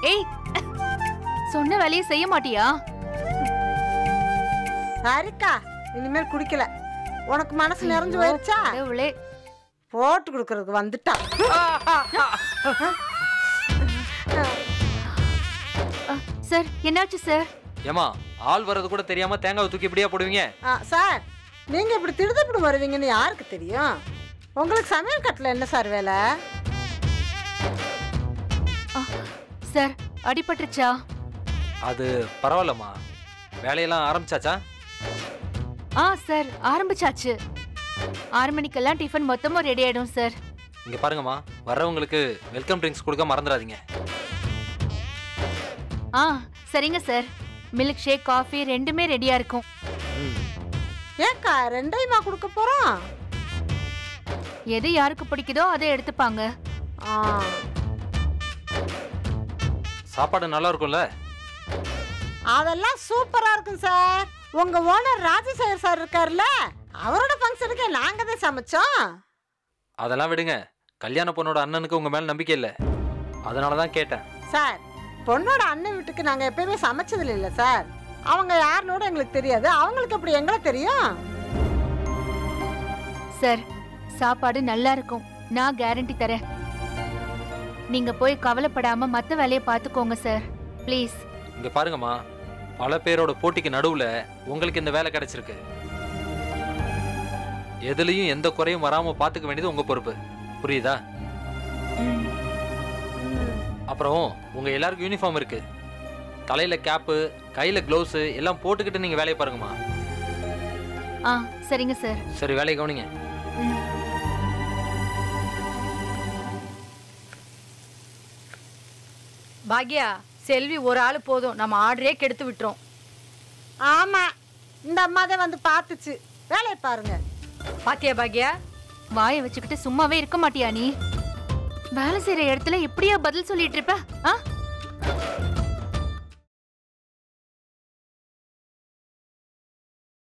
ஏய் சொன்ன வேலையை செய்ய மாட்டியா சரிக்கா இனிமேல் குடிக்கல உனக்கு மனசு நிறைஞ்சு போயிருச்சா கடவுளே போட்டு கொடுக்கறதுக்கு வந்துட்டான் அ, சார் என்னாச்சு சார் ஏமா ஆள் வர்றது கூட தெரியாம தேங்காவை தூக்கி இப்படியா போடுவீங்க ஆ, சார் நீங்க இப்படி திடுதப்படி வருவீங்கன்னு யாருக்கு தெரியும் உங்களுக்கு சமையல் கட்டில் என்ன சார் வேலை அ, சார் அடிபட்டுருச்சா அது பரவாயில்லம்மா வேலையெல்லாம் ஆரம்பிச்சாச்சா ஆ சார் ஆரம்பிச்சாச்சு ஆறு மணிக்கெல்லாம் டிஃபன் மொத்தமா ரெடி ஆயிடும் சார் இங்க பாருங்கம்மா வர்றவங்களுக்கு வெல்கம் ட்ரிங்க்ஸ் கொடுக்க மறந்துடாதீங்க ஆ சரிங்க சார் மில்க் ஷேக் காஃபி ரெண்டுமே ரெடியா இருக்கும் ம் ஏக்கா ரெண்டையுமா கொடுக்க போறோம் எது யாருக்கு பிடிக்குதோ அதை எடுத்துப்பாங்க ஆ, சாப்பாடு நல்லா இருக்கும்ல அதெல்லாம் சூப்பரா இருக்கும் சார் உங்க ஓனர் ராஜசேகர் சார் இருக்கார்ல அவரோட ஃபங்க்ஷனுக்கு நாங்க தான் சமைச்சோம் அதெல்லாம் விடுங்க கல்யாண பொண்ணோட அண்ணனுக்கு உங்க மேல நம்பிக்கை இல்லை அதனால தான் கேட்டேன் சார் பொண்ணோட அண்ணன் வீட்டுக்கு நாங்க எப்பயுமே சமைச்சது இல்ல சார் அவங்க யாருனோட எங்களுக்கு தெரியாது அவங்களுக்கு அப்படி எங்களை தெரியும் சார் சாப்பாடு நல்லா இருக்கும் நான் கேரண்டி தரேன் நீங்க போய் கவலைப்படாம மத்த வேலையை பார்த்துக்கோங்க சார் ப்ளீஸ் இங்க பாருங்கம்மா பல பேரோட போட்டிக்கு நடுவுல உங்களுக்கு இந்த வேலை கிடைச்சிருக்கு எதுலயும் எந்த குறையும் வராம பாத்துக்க வேண்டியது உங்க பொறுப்பு புரியுதா அப்புறம் உங்க எல்லாருக்கும் யூனிஃபார்ம் இருக்கு தலையில கேப்பு கையில க்ளவுஸ் எல்லாம் போட்டுக்கிட்டு நீங்க வேலையை பாருங்கம்மா ஆ சரிங்க சார் சரி வேலையை கவனிங்க ம். பாக்யா செல்வி ஒரு ஆள் போதும் நம்ம ஆர்டரே கெடுத்து விட்டுறோம் ஆமா இந்த அம்மா தான் வந்து பார்த்துச்சு வேலையை பாருங்க பாத்தியா பாக்யா வாயை வச்சுக்கிட்டு சும்மாவே இருக்க மாட்டியா நீ வேலை செய்யற இடத்துல இப்படியா பதில் சொல்லிட்டு இருப்ப ஆ